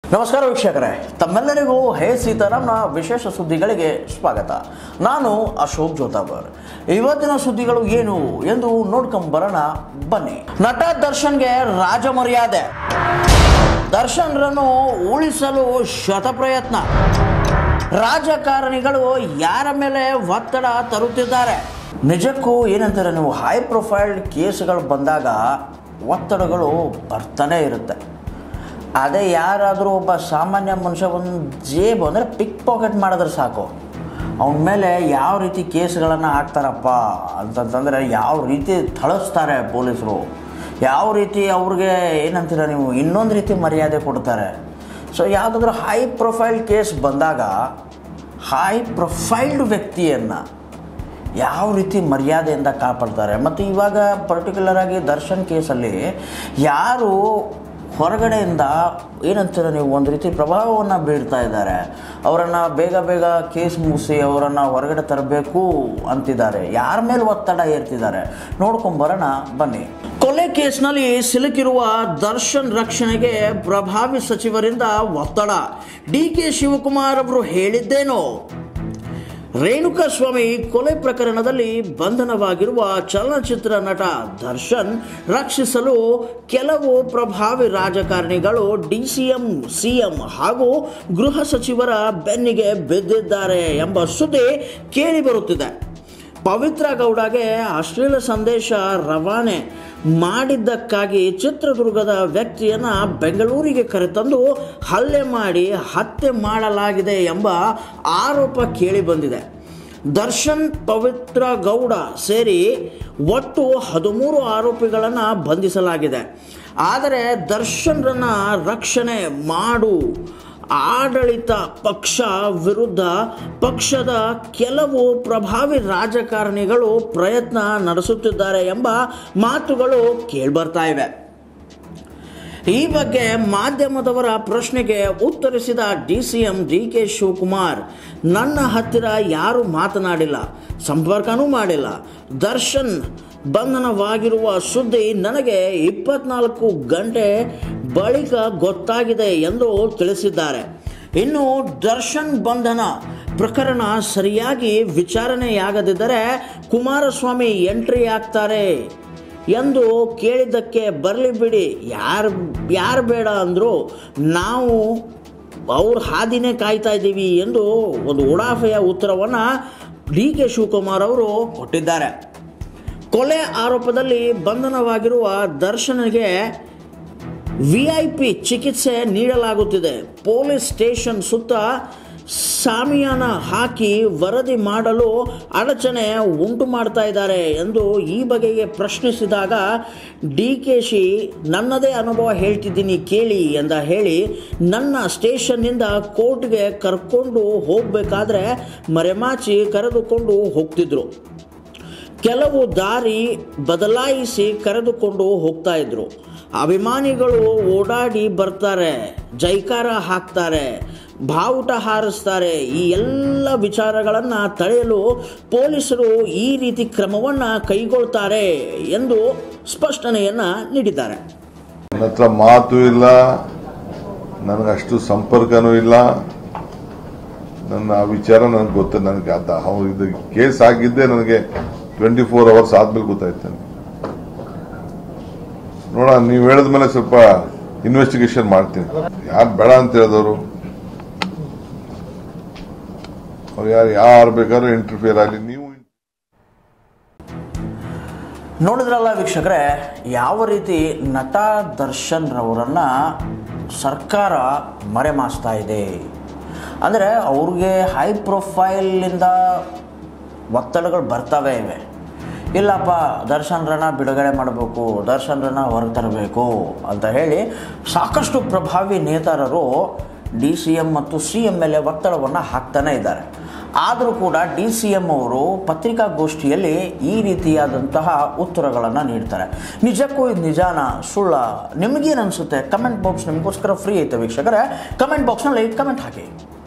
ನಮಸ್ಕಾರ ವೀಕ್ಷಕರೇ ತಮ್ಮೆಲ್ಲರಿಗೂ ಹೇ ಸೀತಾರಾಮ್ನ ವಿಶೇಷ ಸುದ್ದಿಗಳಿಗೆ ಸ್ವಾಗತ ನಾನು ಅಶೋಕ್ ಜೋತಾಬರ್ ಇವತ್ತಿನ ಸುದ್ದಿಗಳು ಏನು ಎಂದು ನೋಡ್ಕೊಂಬರೋಣ ಬನ್ನಿ ನಟ ದರ್ಶನ್ಗೆ ರಾಜ ಮರ್ಯಾದೆ ದರ್ಶನ್ರನ್ನು ಉಳಿಸಲು ಶತಪ್ರಯತ್ನ ರಾಜಕಾರಣಿಗಳು ಯಾರ ಮೇಲೆ ಒತ್ತಡ ತರುತ್ತಿದ್ದಾರೆ ನಿಜಕ್ಕೂ ಏನಂತಾರೆ ನೀವು ಹೈ ಪ್ರೊಫೈಲ್ ಕೇಸ್ಗಳು ಬಂದಾಗ ಒತ್ತಡಗಳು ಬರ್ತಾನೆ ಇರುತ್ತೆ ಅದೇ ಯಾರಾದರೂ ಒಬ್ಬ ಸಾಮಾನ್ಯ ಮನುಷ್ಯ ಒಂದು ಜೇಬು ಅಂದರೆ ಪಿಕ್ ಪಾಕೆಟ್ ಮಾಡಿದ್ರೆ ಸಾಕು ಅವನ ಮೇಲೆ ಯಾವ ರೀತಿ ಕೇಸ್ಗಳನ್ನು ಹಾಕ್ತಾರಪ್ಪ ಅಂತಂತಂದರೆ ಯಾವ ರೀತಿ ಥಳಿಸ್ತಾರೆ ಪೊಲೀಸರು ಯಾವ ರೀತಿ ಅವ್ರಿಗೆ ಏನಂತೀರ ನೀವು ಇನ್ನೊಂದು ರೀತಿ ಮರ್ಯಾದೆ ಕೊಡ್ತಾರೆ ಸೊ ಯಾವುದಾದ್ರೂ ಹೈ ಪ್ರೊಫೈಲ್ ಕೇಸ್ ಬಂದಾಗ ಹೈ ಪ್ರೊಫೈಲ್ಡ್ ವ್ಯಕ್ತಿಯನ್ನು ಯಾವ ರೀತಿ ಮರ್ಯಾದೆಯಿಂದ ಕಾಪಾಡ್ತಾರೆ ಮತ್ತು ಇವಾಗ ಪರ್ಟಿಕ್ಯುಲರ್ ಆಗಿ ದರ್ಶನ್ ಕೇಸಲ್ಲಿ ಯಾರು ಹೊರಗಡೆಯಿಂದ ಏನಂತೀರ ನೀವು ಒಂದು ರೀತಿ ಪ್ರಭಾವವನ್ನು ಬೀರ್ತಾ ಇದ್ದಾರೆ ಅವರನ್ನು ಬೇಗ ಬೇಗ ಕೇಸ್ ಮುಗಿಸಿ ಅವರನ್ನು ಹೊರಗಡೆ ತರಬೇಕು ಅಂತಿದ್ದಾರೆ ಯಾರ ಮೇಲೆ ಒತ್ತಡ ಏರ್ತಿದ್ದಾರೆ ನೋಡ್ಕೊಂಬರೋಣ ಬನ್ನಿ ಕೊಲೆ ಕೇಸ್ನಲ್ಲಿ ಸಿಲುಕಿರುವ ದರ್ಶನ್ ರಕ್ಷಣೆಗೆ ಪ್ರಭಾವಿ ಸಚಿವರಿಂದ ಒತ್ತಡ ಡಿ ಕೆ ಶಿವಕುಮಾರ್ ಅವರು ಹೇಳಿದ್ದೇನೋ ರೇಣುಕಾಸ್ವಾಮಿ ಕೊಲೆ ಪ್ರಕರಣದಲ್ಲಿ ಬಂಧನವಾಗಿರುವ ಚಲನಚಿತ್ರ ನಟ ದರ್ಶನ್ ರಕ್ಷಿಸಲು ಕೆಲವು ಪ್ರಭಾವಿ ರಾಜಕಾರಣಿಗಳು ಡಿಸಿಎಂ ಸಿಎಂ ಹಾಗೂ ಗೃಹ ಸಚಿವರ ಬೆನ್ನಿಗೆ ಬಿದ್ದಿದ್ದಾರೆ ಎಂಬ ಸುದ್ದಿ ಕೇಳಿಬರುತ್ತಿದೆ ಪವಿತ್ರ ಗೌಡಗೆ ಅಶ್ಲೀಲ ಸಂದೇಶ ರವಾನೆ ಮಾಡಿದ್ದಕ್ಕಾಗಿ ಚಿತ್ರದುರ್ಗದ ವ್ಯಕ್ತಿಯನ್ನು ಬೆಂಗಳೂರಿಗೆ ಕರೆತಂದು ಹಲ್ಲೆ ಮಾಡಿ ಹತ್ಯೆ ಮಾಡಲಾಗಿದೆ ಎಂಬ ಆರೋಪ ಕೇಳಿಬಂದಿದೆ ದರ್ಶನ್ ಪವಿತ್ರ ಗೌಡ ಸೇರಿ ಒಟ್ಟು ಹದಿಮೂರು ಆರೋಪಿಗಳನ್ನು ಬಂಧಿಸಲಾಗಿದೆ ಆದರೆ ದರ್ಶನ್ರನ್ನು ರಕ್ಷಣೆ ಮಾಡು ಆಡಳಿತ ಪಕ್ಷ ವಿರುದ್ಧ ಪಕ್ಷದ ಕೆಲವು ಪ್ರಭಾವಿ ರಾಜಕಾರಣಿಗಳು ಪ್ರಯತ್ನ ನಡೆಸುತ್ತಿದ್ದಾರೆ ಎಂಬ ಮಾತುಗಳು ಕೇಳ್ಬರ್ತಾ ಇವೆ ಈ ಬಗ್ಗೆ ಮಾಧ್ಯಮದವರ ಪ್ರಶ್ನೆಗೆ ಉತ್ತರಿಸಿದ D C M D K Shivakumar ನನ್ನ ಹತ್ತಿರ ಯಾರೂ ಮಾತನಾಡಿಲ್ಲ ಸಂಪರ್ಕನೂ ಮಾಡಿಲ್ಲ ದರ್ಶನ್ ಬಂಧನವಾಗಿರುವ ಸುದ್ದಿ ನನಗೆ ಇಪ್ಪತ್ನಾಲ್ಕು ಗಂಟೆ ಬಳಿಕ ಗೊತ್ತಾಗಿದೆ ಎಂದು ತಿಳಿಸಿದ್ದಾರೆ ಇನ್ನು ದರ್ಶನ್ ಬಂಧನ ಪ್ರಕರಣ ಸರಿಯಾಗಿ ವಿಚಾರಣೆಯಾಗದಿದ್ದರೆ ಕುಮಾರಸ್ವಾಮಿ ಎಂಟ್ರಿ ಆಗ್ತಾರೆ ಎಂದು ಕೇಳಿದ್ದಕ್ಕೆ ಬರಲಿ ಬಿಡಿ ಯಾರು ಯಾರು ಬೇಡ ಅಂದರು ನಾವು ಅವ್ರ ಹಾದಿನೇ ಕಾಯ್ತಾ ಇದ್ದೀವಿ ಎಂದು ಒಂದು ಉಡಾಫೆಯ ಉತ್ತರವನ್ನು ಡಿ ಕೆ ಶಿವಕುಮಾರ್ ಅವರು ಕೊಟ್ಟಿದ್ದಾರೆ ಕೊಲೆ ಆರೋಪದಲ್ಲಿ ಬಂಧನವಾಗಿರುವ ದರ್ಶನ್ಗೆ ವಿ ಐ ಪಿ ಚಿಕಿತ್ಸೆ ನೀಡಲಾಗುತ್ತಿದೆ ಪೊಲೀಸ್ ಸ್ಟೇಷನ್ ಸುತ್ತ ಸಾಮಿಯಾನ ಹಾಕಿ ವರದಿ ಮಾಡಲು ಅಡಚಣೆ ಉಂಟು ಮಾಡ್ತಾ ಇದ್ದಾರೆ ಎಂದು ಈ ಬಗೆಗೆ ಪ್ರಶ್ನಿಸಿದಾಗ ಡಿ ಕೆ ಶಿ ನನ್ನದೇ ಅನುಭವ ಹೇಳ್ತಿದ್ದೀನಿ ಕೇಳಿ ಎಂದ ಹೇಳಿ ನನ್ನ ಸ್ಟೇಷನ್ನಿಂದ ಕೋರ್ಟ್ಗೆ ಕರ್ಕೊಂಡು ಹೋಗಬೇಕಾದ್ರೆ ಮರೆಮಾಚಿ ಕರೆದುಕೊಂಡು ಹೋಗ್ತಿದ್ರು ಕೆಲವು ದಾರಿ ಬದಲಾಯಿಸಿ ಕರೆದುಕೊಂಡು ಹೋಗ್ತಾ ಇದ್ರು ಅಭಿಮಾನಿಗಳು ಓಡಾಡಿ ಬರ್ತಾರೆ ಜೈಕಾರ ಹಾಕ್ತಾರೆ ಬಾವುಟ ಹಾರಿಸ್ತಾರೆ ಈ ಎಲ್ಲ ವಿಚಾರಗಳನ್ನು ತಡೆಯಲು ಪೊಲೀಸರು ಈ ರೀತಿ ಕ್ರಮವನ್ನು ಕೈಗೊಳ್ತಾರೆ ಎಂದು ಸ್ಪಷ್ಟನೆಯನ್ನು ನೀಡಿದ್ದಾರೆ ನನ್ನ ಹತ್ರ ಮಾತು ಇಲ್ಲ ನನಗಷ್ಟು ಸಂಪರ್ಕನೂ ಇಲ್ಲ ನನ್ನ ಆ ವಿಚಾರ ನನಗೆ ಗೊತ್ತು ನನಗೆ ಅದ ಅವ್ರು ಇದು ಕೇಸ್ ಆಗಿದ್ದೆ ನನಗೆ ಟ್ವೆಂಟಿ ಫೋರ್ ಅವರ್ಸ್ ಆದ್ಮೇಲೆ ಗೊತ್ತಾಯ್ತು ನನಗೆ ನೋಡೋಣ ನೀವು ಹೇಳಿದ್ಮೇಲೆ ಸ್ವಲ್ಪ ಇನ್ವೆಸ್ಟಿಗೇಷನ್ ಮಾಡ್ತೀನಿ ಯಾರು ಬೇಡ ಅಂತ ಹೇಳಿದವರು ಅವ್ರು ಯಾರು ಯಾರು ಬೇಕಾದ್ರೂ ಇಂಟರ್ಫಿಯರ್ ಆಗಲಿ ನೀವು ನೋಡಿದ್ರಲ್ಲ ವೀಕ್ಷಕರೇ ಯಾವ ರೀತಿ ನಟ ದರ್ಶನ್ ರವರನ್ನು ಸರ್ಕಾರ ಮರೆಮಾಚ್ತಾ ಇದೆ ಅಂದರೆ ಅವ್ರಿಗೆ ಹೈ ಪ್ರೊಫೈಲಿಂದ ಒತ್ತಡಗಳು ಬರ್ತವೆ ಇವೆ ಇಲ್ಲಪ್ಪ ದರ್ಶನ್ರನ್ನ ಬಿಡುಗಡೆ ಮಾಡಬೇಕು ದರ್ಶನ್ರನ್ನ ಹೊರಗೆ ತರಬೇಕು ಅಂತ ಹೇಳಿ ಸಾಕಷ್ಟು ಪ್ರಭಾವಿ ನೇತಾರರು ಡಿ ಸಿ ಎಂ ಮತ್ತು ಸಿ ಎಂ ಮೇಲೆ ಒತ್ತಡವನ್ನು ಹಾಕ್ತಾನೇ ಇದ್ದಾರೆ ಆದರೂ ಕೂಡ ಡಿ ಸಿ ಎಂ ಅವರು ಪತ್ರಿಕಾಗೋಷ್ಠಿಯಲ್ಲಿ ಈ ರೀತಿಯಾದಂತಹ ಉತ್ತರಗಳನ್ನು ನೀಡ್ತಾರೆ ನಿಜಕ್ಕೂ ಇದು ನಿಜಾನ ಸುಳ್ಳ ನಿಮಗೇನು ಅನಿಸುತ್ತೆ ಕಮೆಂಟ್ ಬಾಕ್ಸ್ ನಿಮಗೋಸ್ಕರ ಫ್ರೀ ಐತೆ ವೀಕ್ಷಕರೇ ಕಮೆಂಟ್ ಬಾಕ್ಸ್ನಲ್ಲಿ ಕಮೆಂಟ್ ಹಾಕಿ